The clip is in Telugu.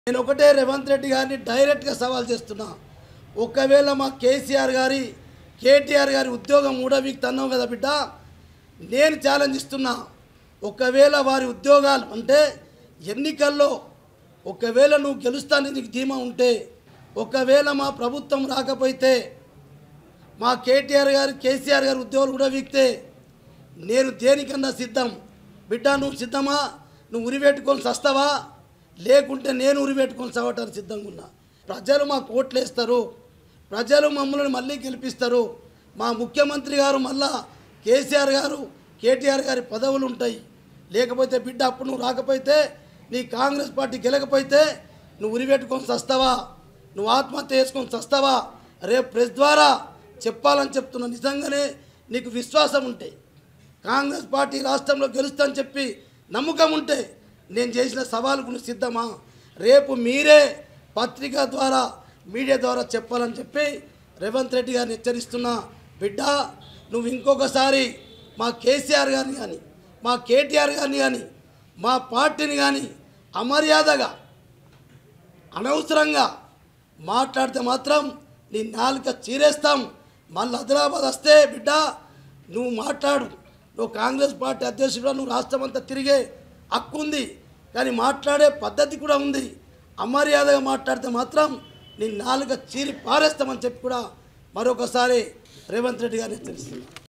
నేను ఒకటే రేవంత్ రెడ్డి గారిని డైరెక్ట్గా సవాల్ చేస్తున్నా ఒకవేళ మా కేసీఆర్ గారి కేటీఆర్ గారి ఉద్యోగం మూడో వీక్ తన్నావు కదా బిడ్డ నేను ఛాలెంజ్ ఇస్తున్నా ఒకవేళ వారి ఉద్యోగాలు అంటే ఎన్నికల్లో ఒకవేళ నువ్వు గెలుస్తానని నీకు ధీమా ఉంటే ఒకవేళ మా ప్రభుత్వం రాకపోతే మా కేటీఆర్ గారు కేసీఆర్ గారి ఉద్యోగాలు కూడా వీక్తే నేను దేనికన్నా సిద్ధం బిడ్డ నువ్వు సిద్ధమా నువ్వు ఉరిపెట్టుకొని సస్తావా లేకుంటే నేను ఉరిపెట్టుకొని సవటానికి సిద్ధంగా ఉన్నా ప్రజలు మాకు ఓట్లు వేస్తారు ప్రజలు మమ్మల్ని మళ్ళీ గెలిపిస్తారు మా ముఖ్యమంత్రి గారు మళ్ళా కేసీఆర్ గారు కేటీఆర్ గారి పదవులు ఉంటాయి లేకపోతే బిడ్డ అప్పుడు నువ్వు రాకపోతే నీ కాంగ్రెస్ పార్టీ గెలకపోతే నువ్వు ఉరిపెట్టుకొని సస్తావా నువ్వు ఆత్మహత్య చేసుకొని సస్తావా రేపు ప్రెస్ ద్వారా చెప్పాలని చెప్తున్నా నిజంగానే నీకు విశ్వాసం ఉంటే కాంగ్రెస్ పార్టీ రాష్ట్రంలో గెలుస్తాని చెప్పి నమ్మకం ఉంటే నేను చేసిన సవాలుకు నువ్వు సిద్ధమా రేపు మీరే పత్రిక ద్వారా మీడియా ద్వారా చెప్పాలని చెప్పి రేవంత్ రెడ్డి గారిని హెచ్చరిస్తున్నా బిడ్డ నువ్వు ఇంకొకసారి మా కేసీఆర్ గారిని కానీ మా కేటీఆర్ గారిని కానీ మా పార్టీని కానీ అమర్యాదగా అనవసరంగా మాట్లాడితే మాత్రం నీ నాలుక చీరేస్తాం మళ్ళీ హైదరాబాద్ వస్తే బిడ్డ నువ్వు మాట్లాడు నువ్వు కాంగ్రెస్ పార్టీ అధ్యక్షుడు నువ్వు రాష్ట్రం అంతా తిరిగే హక్కు ఉంది కానీ మాట్లాడే పద్ధతి కూడా ఉంది అమర్యాదగా మాట్లాడితే మాత్రం నీ నాలుక చీరి పారేస్తామని చెప్పి కూడా మరొకసారి రేవంత్ రెడ్డి గారిని హెచ్చరిస్తున్నాను